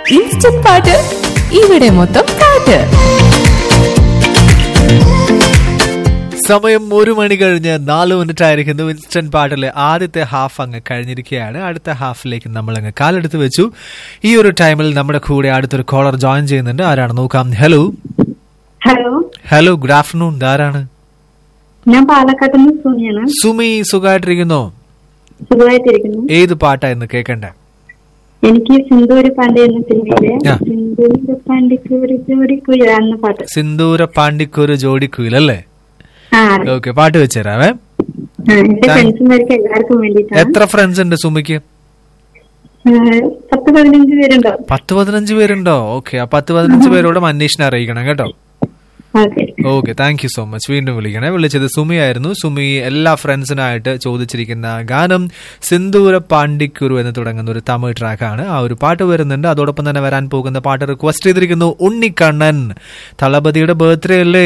Instant പാട്ട് ഇവിടെ മൊത്തം പാട്ട് സമയം ഒരു മണി കഴിഞ്ഞ് നാല് മിനിറ്റ് ആയിരിക്കുന്നു ഇൻസ്റ്റന്റ് പാട്ടിലെ ആദ്യത്തെ ഹാഫ് അങ്ങ് കഴിഞ്ഞിരിക്കുകയാണ് അടുത്ത ഹാഫിലേക്ക് നമ്മൾ അങ്ങ് കാലെടുത്ത് വെച്ചു ഈ ഒരു ടൈമിൽ നമ്മുടെ കൂടെ അടുത്തൊരു കോളർ ജോയിൻ ചെയ്യുന്നുണ്ട് ആരാണ് നോക്കാം hello hello hello good afternoon ആരാണ് ഞാൻ പാലക്കാട്ട് നിന്ന് സോനിയാണ് സുമി സുഖമായിട്ടിരിക്കുന്നോ സുഖമായിട്ടിരിക്കുന്നു ഏത് പാട്ടാ ഇന്ന് കേൾക്കണ്ടേ എനിക്ക് സിന്ദൂര് പാണ്ഡെ എന്ന സിനിമയിലെ ആ. സിന്ദൂര് പാണ്ഡിക്ക് ഒരു ജോഡിക്കുയ എന്ന പാട്ട് സിന്ദൂര പാണ്ടിക്കൊരു ജോഡിക്കുയിൽ അല്ലേ ആ ഓക്കെ പാട്ട് വെച്ചുതരാവേ ആ, എന്റെ ഫ്രണ്ട്സുമാർക്ക് എല്ലാവർക്കും വേണ്ടിയിട്ടാണ് എത്ര ഫ്രണ്ട്സ് ഉണ്ട് സുമിക്ക് ആ, പത്ത് പതിനഞ്ച് പേരുണ്ടാവും പത്ത് പതിനഞ്ച് പേരുണ്ടോ ഓക്കെ ആ പത്ത് പതിനഞ്ച് പേരോടും അന്വേഷണം അറിയിക്കണം കേട്ടോ okay okay thank you so much വീണ്ടും വിളിക്കണേ വിളിച്ചത് സുമി ആയിരുന്നു സുമി എല്ലാ ഫ്രണ്ട്സിനായിട്ട് ചോദിച്ചിരിക്കുന്ന ഗാനം സിന്ദൂര പാണ്ടിക്കുരു എന്ന് തുടങ്ങുന്ന ഒരു തമിഴ് ട്രാക്കാണ് ആ ഒരു പാട്ട് വരുന്നുണ്ട് അതോടൊപ്പം തന്നെ വരാൻ പോകുന്ന പാട്ട് റിക്വസ്റ്റ് ചെയ്തിരിക്കുന്നു ഉണ്ണിക്കണ്ണൻ തളപതിയുടെ ബർത്ത്ഡേ അല്ലേ